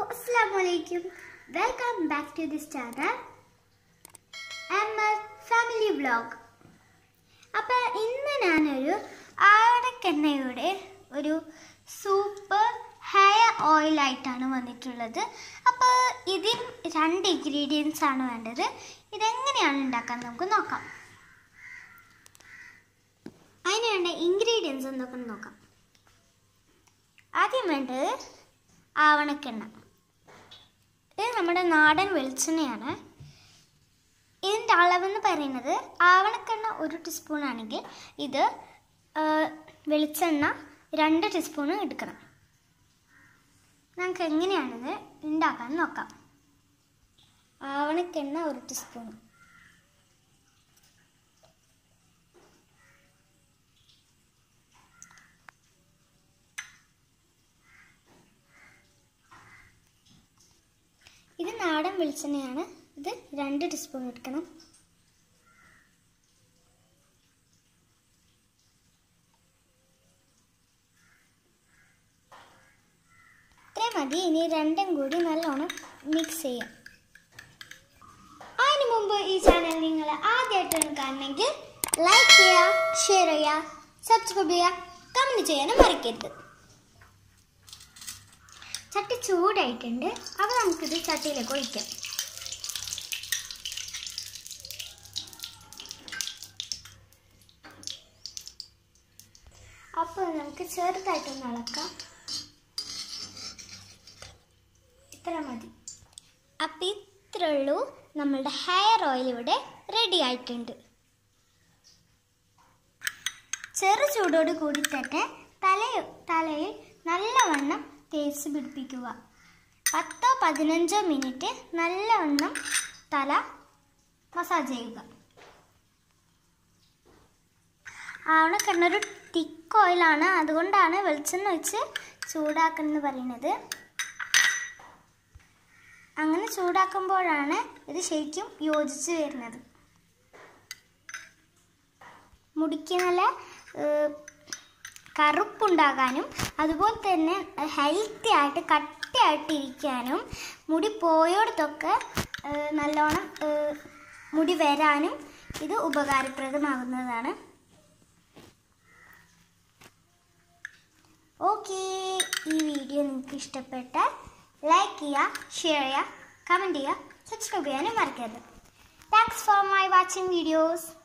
Assalamualaikum. Welcome back to this channel. M family vlog അപ്പോൾ ഇന്ന് ഞാനൊരു ആടക്കെണ്ണയുടെ ഒരു സൂപ്പർ ഹെയർ ഓയിലായിട്ടാണ് വന്നിട്ടുള്ളത് അപ്പോൾ ഇതിന് രണ്ട് ഇൻഗ്രീഡിയൻസ് ആണ് വേണ്ടത് ഇതെങ്ങനെയാണ് ഉണ്ടാക്കാൻ നമുക്ക് നോക്കാം അതിന് വേണ്ട ഇൻഗ്രീഡിയൻസ് എന്തൊക്കെ നോക്കാം ആദ്യം വേണ്ടത് ആവണക്കെണ്ണ ഇത് നമ്മുടെ നാടൻ വെളിച്ചെണ്ണയാണ് ഇതിൻ്റെ അളവെന്ന് പറയുന്നത് ആവണക്കെണ്ണ ഒരു ടീസ്പൂൺ ആണെങ്കിൽ ഇത് ആ, വെളിച്ചെണ്ണ രണ്ട് ടീസ്പൂൺ എടുക്കണം നമുക്ക് എങ്ങനെയാണിത് ഉണ്ടാക്കാൻ നോക്കാം ആവണക്കെണ്ണ ഒരു ടീസ്പൂൺ ഇത് നാടൻ വെളിച്ചെണ്ണയാണ് ഇത് രണ്ട് ടീസ്പൂൺ എടുക്കണം ഇത്രയും മതി ഇനി രണ്ടും കൂടി നല്ലോണം മിക്സ് ചെയ്യാം അതിന് മുമ്പ് ഈ ചാനൽ നിങ്ങൾ ആദ്യമായിട്ടാണ് കാണണമെങ്കിൽ ലൈക്ക് ചെയ്യുക ഷെയർ ചെയ്യുക സബ്സ്ക്രൈബ് ചെയ്യുക കമൻറ്റ് ചെയ്യാനും മറക്കരുത് ചട്ടി ചൂടായിട്ടുണ്ട് അപ്പോൾ നമുക്കിത് ചട്ടിയിലേക്ക് ഒഴിക്കാം അപ്പോൾ നമുക്ക് ചെറുതായിട്ടൊന്ന് ഇളക്കാം ഇത്ര മതി അപ്പം ഇത്രേ ഉള്ളൂ നമ്മളുടെ ഹെയർ ഓയിൽ ഇവിടെ റെഡി ആയിട്ടുണ്ട് ചെറു ചൂടോട് കൂടി തന്നെ തല തലയിൽ നല്ലവണ്ണം തേച്ച് പിടിപ്പിക്കുക പത്തോ പതിനഞ്ചോ മിനിറ്റ് നല്ലവണ്ണം തല മസാജ് ചെയ്യുക ആവണക്കെണ്ണൊരു തിക്ക് ഓയിലാണ് അതുകൊണ്ടാണ് വെളിച്ചെണ്ണ വെച്ച് ചൂടാക്കുന്നത് പറയുന്നത് അങ്ങനെ ചൂടാക്കുമ്പോഴാണ് ഇത് ശരിക്കും യോജിച്ച് വരുന്നത് മുടിക്ക് നല്ല ഏഹ്, കറുപ്പുണ്ടാകാനും അതുപോലെ തന്നെ ഹെൽത്തി ആയിട്ട് കട്ടിയായിട്ട് ഇരിക്കാനും മുടി പോയോടത്തൊക്കെ ഏഹ്, നല്ലോണം ഏഹ്, മുടി വരാനും ഇത് ഉപകാരപ്രദമാകുന്നതാണ് ഓക്കെ ഈ വീഡിയോ നിങ്ങൾക്ക് ഇഷ്ടപ്പെട്ടാൽ ലൈക്ക് ചെയ്യുക ഷെയർ ചെയ്യുക കമൻറ്റ് ചെയ്യുക സബ്സ്ക്രൈബ് ചെയ്യാനും മറക്കരുത് thanks for my watching videos